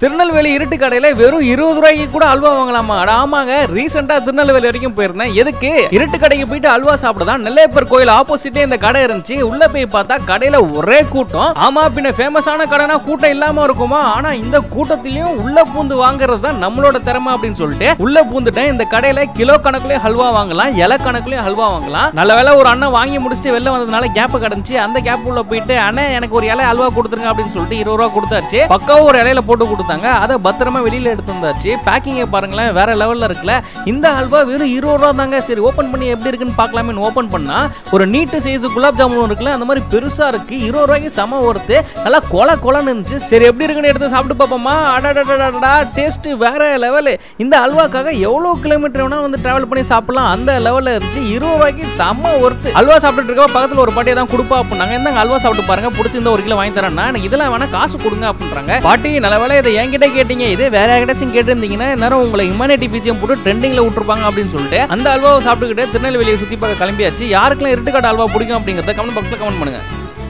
திருநெல்வேலி இருட்டு கடையில வெறும் இருபது ரூபாய்க்கு கூட அல்வா வாங்கலாமா அட ஆமாங்க ரீசெண்டா திருநெல்வேலி வரைக்கும் போயிருந்தேன் எதுக்கு இருட்டு கடைக்கு போயிட்டு அல்வா சாப்பிடதான் நெல்லையப்பர் கோயில் ஆப்போசிட்டே இந்த கடை இருந்துச்சு உள்ள போய் பார்த்தா கடையில ஒரே கூட்டம் ஆமா பின்ன ஃபேமஸான கடைனா கூட்டம் இல்லாம இருக்குமா ஆனா இந்த கூட்டத்திலயும் உள்ள பூந்து வாங்குறது தான் நம்மளோட திறமை அப்படின்னு சொல்லிட்டு உள்ள பூந்துட்டேன் இந்த கடையில கிலோ கணக்குலயும் ஹல்வா வாங்கலாம் இலை கணக்குலயும் ஹல்வா வாங்கலாம் நல்ல வேளை ஒரு அண்ணன் வாங்கி முடிச்சுட்டு வெளில வந்ததுனால கேப் கிடந்துச்சு அந்த கேப் உள்ள போயிட்டு அண்ணே எனக்கு ஒரு இலை அல்வா கொடுத்துருங்க அப்படின்னு சொல்லிட்டு இருபது ரூபா கொடுத்தாச்சு பக்காவும் ஒரு இலையில போட்டு கொடுத்தாங்க அதை பத்திரமா வெளியில எடுத்து வந்தாச்சு பேக்கிங்கை பாருங்களேன் வேற லெவல்ல இருக்குல்ல இந்த அல்வா வெறும் இருபது ரூபா தாங்க சரி ஓபன் பண்ணி எப்படி இருக்குன்னு பார்க்கலாமே ஓபன் பண்ணா ஒரு நீட்டு சைஸ் குலாப் ஜாமுன் இருக்குல்ல அந்த மாதிரி பெருசா இருக்கு இருபது ரூபாய்க்கு சம ஒருத்து நல்லா கொல கொலன்னு இருந்துச்சு சரி எப்படி இருக்குன்னு எடுத்து சாப்பிட்டு பார்ப்போமா அடடடடா டேஸ்ட் வேற லெவலு இந்த அல்வாக்காக எவ்வளவு கிலோமீட்டர் வேணா வந்து டிராவல் பண்ணி சாப்பிடலாம் அந்த லெவல்ல இருந்துச்சு இருபது ரூபாய்க்கு செம்ம ஒருத்து அல்வா சாப்பிட்டு இருக்க பக்கத்துல ஒரு பாட்டியை தான் கொடுப்பா அப்படின்னாங்க இந்த அல்வா சாப்பிட்டு பாருங்க பிடிச்சிருந்த ஒரு கிலோ வாங்கி தரேன்னா எனக்கு இதெல்லாம் வேணா காசு கொடுங்க அப்படின்றாங்க பாட்டி நல்ல வேலை இதை என்கிட்ட கேட்டீங்க இதே வேற யார்கிட்டச்சும் கேட்டிருந்தீங்கன்னா நேரம் உங்களை இம்யூனிட்டி பிஜிஎம் போட்டு ட்ரெண்டிங்ல விட்டுருப்பாங்க அப்படின்னு சொல்லிட்டு அந்த அல்வாவை சாப்பிட்டுக்கிட்டு திருநெல்வேலியை சுத்தி பார்க்க கிளம்பியாச்சு யாருக்கெல்லாம் இருட்டுக்காட்டு அல்வா பிடிக்கும் அப்படிங்கறத கமெண்ட் பாக்ஸ்ல கமெண்ட் பண்ணுங்க